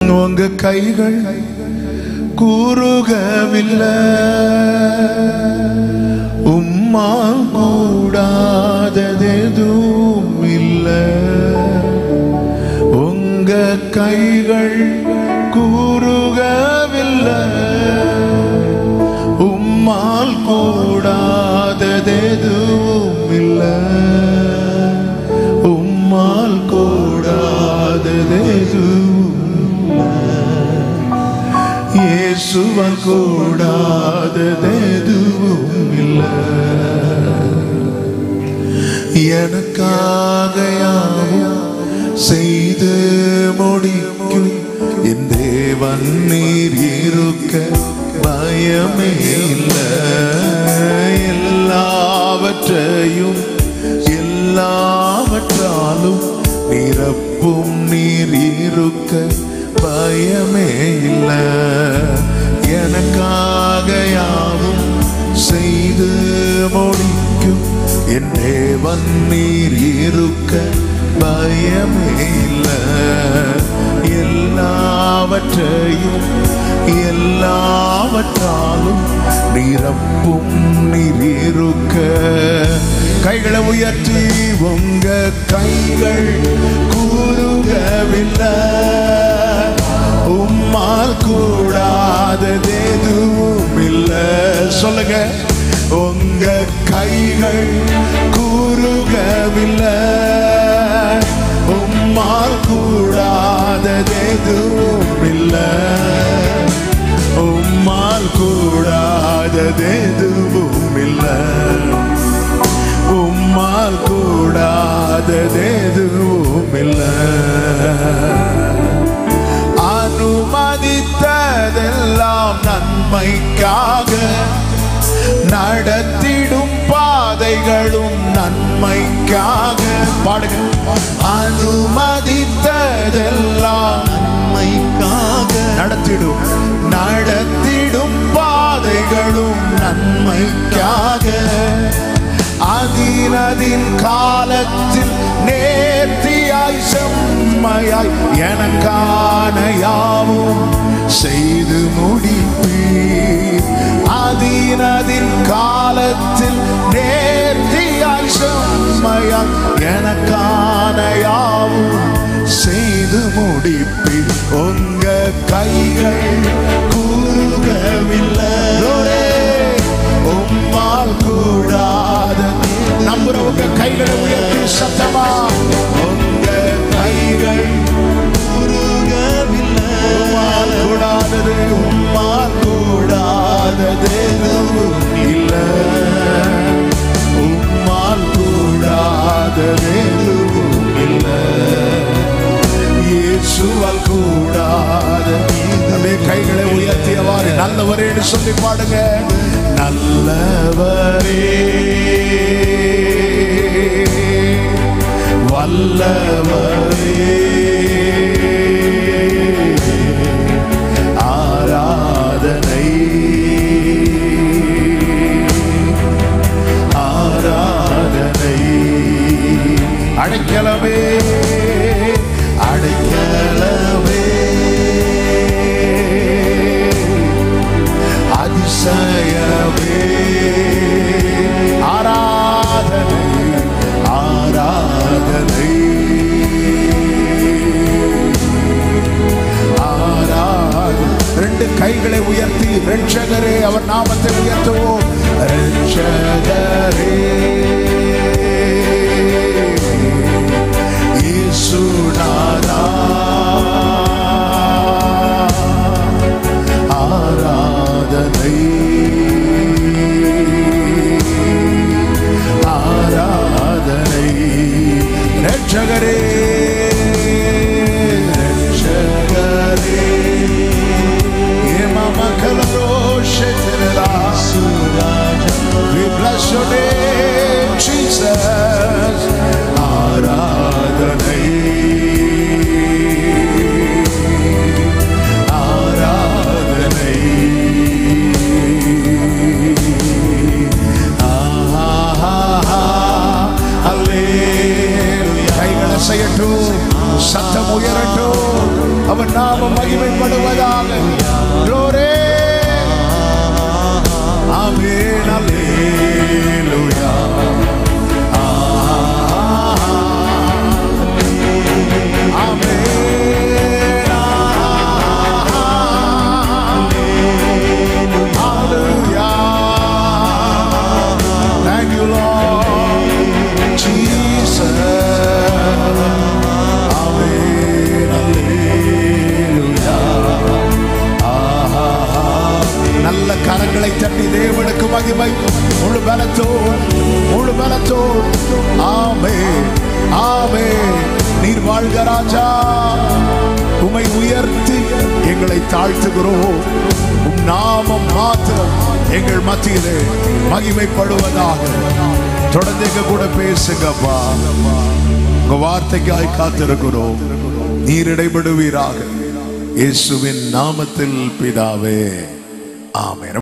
உங்க கைகள் கூறுகவில்லை உம்மா கூடாததெதுவும் இல்லை உங்க கைகள் கூறுகவில்லை உம்மால் கூடாததெதுவும் இல்லை உம்மால் கூடாததெதுவும் இயேசுவ கூடாததெதுவும் இல்லை எனக்காக யாவும் செய்து முடிக்கும் என் தேவன் நீர் இருக்க பயமே இல்லை எல்லாவற்றையும் எல்லாவற்றாலும் நிரப்பும் நீர் இருக்க பயமே இல்லை எனக்காக யாவும் செய்து முடிக்கும் என் தேவன் நீர் இருக்க பயமே இல்லை எல்லாவற்றையும் எல்லாவற்றாலும் நிரப்பும் நீர் இருக்க கைகளை உயர்த்தி உங்க கைகள் கூறுகவில்லை உம்மால் கூடாதது எதுவும் இல்லை சொல்லுங்க உங்க கைகள் கூறுகவில்லை உம்மால் கூடாதது எதுவும் இல்லை உம்மால் கூடாதது எதுவும் இல்லை உம்மால் கூடாதது எதுவும் இல்லை அனுமதித்ததெல்லாம் நன்மைக்காக நடத்திடும் பாதைகளும் நன்மைக்காக பாடுங்க அனுமதித்ததெல்லாம் நன்மைக்காக நடத்திடும் நடத்திடும் பாதைகளும் நன்மைக்காக அதினதின் காலத்தில் நேர்த்தியாய் செம்மையாய் எனக்கான யாவும் செய்து முடிப்பீர் அதினதின் காலத்தில் நேர்த்தியாய் செம்மையாய் எனக்கான யாவும் செய்து முடிப்பீர் உங்க கைகள் கூறுகவில்லை உம்மால் கூடாத நம்புறவங்க கைகளை உயர்த்தி சத்தமா உங்க கைகள் கூறுகவில்லை உம்மால் கூடாதது உம்மால் கூடாதது எதுவும் இல்லை உம்மால் கூடாதது எதுவும் இல்லை இயேசுவால் கூடாத அப்படியே கைகளை உயர்த்தியவாறு நல்லவரேன்னு சொல்லி பாடுங்க நல்லவரே வல்லவரே ஆராதனை ஆராதனை அடைக்கலமே அடைக்கலமே அதிசயமே ஆராதனை ஆராதனை ஆராதனை ரெண்டு கைகளை உயர்த்தி ரட்சகரே அவர் நாமத்தை உயர்த்துவோம் ரட்சகரே இயேசுநாதா ஆராதனை ஆராதனை ரட்சகரே ரட்சகரே ஏமமகலரோ ஷெதரா We bless your name மகிமைப்படுவதாக Glory. Amen hallelujah amen Hallelujah. Thank you, Lord Jesus. Amen. Hallelujah. ஆஹா. நல்ல கரங்களை தட்டி தேவனுக்கு மகிமை முழு பலத்தோடு முழு பலத்தோடு ஆமே ஆமே நீர் வாழ்க ராஜா உமை உயர்த்தி எங்களை தாழ்த்துகிறோம் உம் நாமம் மாத்திரம் எங்கள் மத்தியிலே மகிமைப்படுவதாக தொடர்ந்து எங்க கூட பேசுங்கப்பா உங்க வார்த்தைக்காய் காத்திருக்கிறோம் நீர் இடைபடுவீராக இயேசுவின் நாமத்தில் பிதாவே ஆமென்